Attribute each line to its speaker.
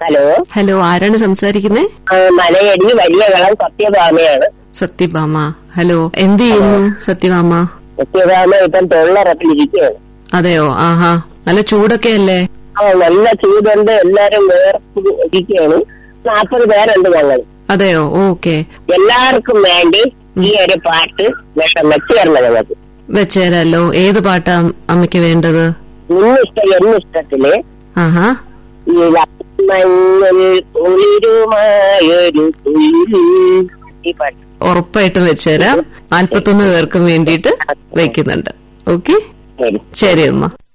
Speaker 1: hello
Speaker 2: hello ആരാണ് സംസാരിക്കുന്നേ
Speaker 1: ആ, മലയടി വലിയ കളം സത്യഭാമയാണ്
Speaker 2: സത്യഭാമ ഹലോ എന്ത് ചെയ്യുന്നു സത്യഭാമ
Speaker 1: സത്യഭാമ ഇപ്പം തൊഴിലുറപ്പിലിരിക്കുകയാണ്
Speaker 2: അതെയോ ആഹാ നല്ല ചൂടൊക്കെ അല്ലേ
Speaker 1: ആ നല്ല ചൂടുണ്ട് എല്ലാരും വേർപ്പ് ഇരിക്കുകയാണ് നാൽപ്പത് പേരുണ്ട് ഞങ്ങൾ
Speaker 2: അതെയോ ഓക്കെ
Speaker 1: എല്ലാവർക്കും വേണ്ടി ഈ ഒരു പാട്ട് വേണം വെച്ചു തരണം ഞങ്ങൾക്ക്
Speaker 2: വെച്ചേരല്ലോ ഏത് പാട്ടാ അമ്മയ്ക്ക് വേണ്ടത്
Speaker 1: ഇന്നിഷ്ട എന്നിഷ്ടത്തില്
Speaker 2: ആഹാ
Speaker 1: ഈ മഞ്ഞൾ കുളിരുമായൊരു കുയില് ഈ പാട്ട്
Speaker 2: ഉറപ്പായിട്ടും വെച്ചേരാം നാൽപ്പത്തൊന്ന് പേർക്കും വേണ്ടിയിട്ട് വെക്കുന്നുണ്ട് ഓക്കെ
Speaker 1: ശരി
Speaker 2: ശരി അമ്മ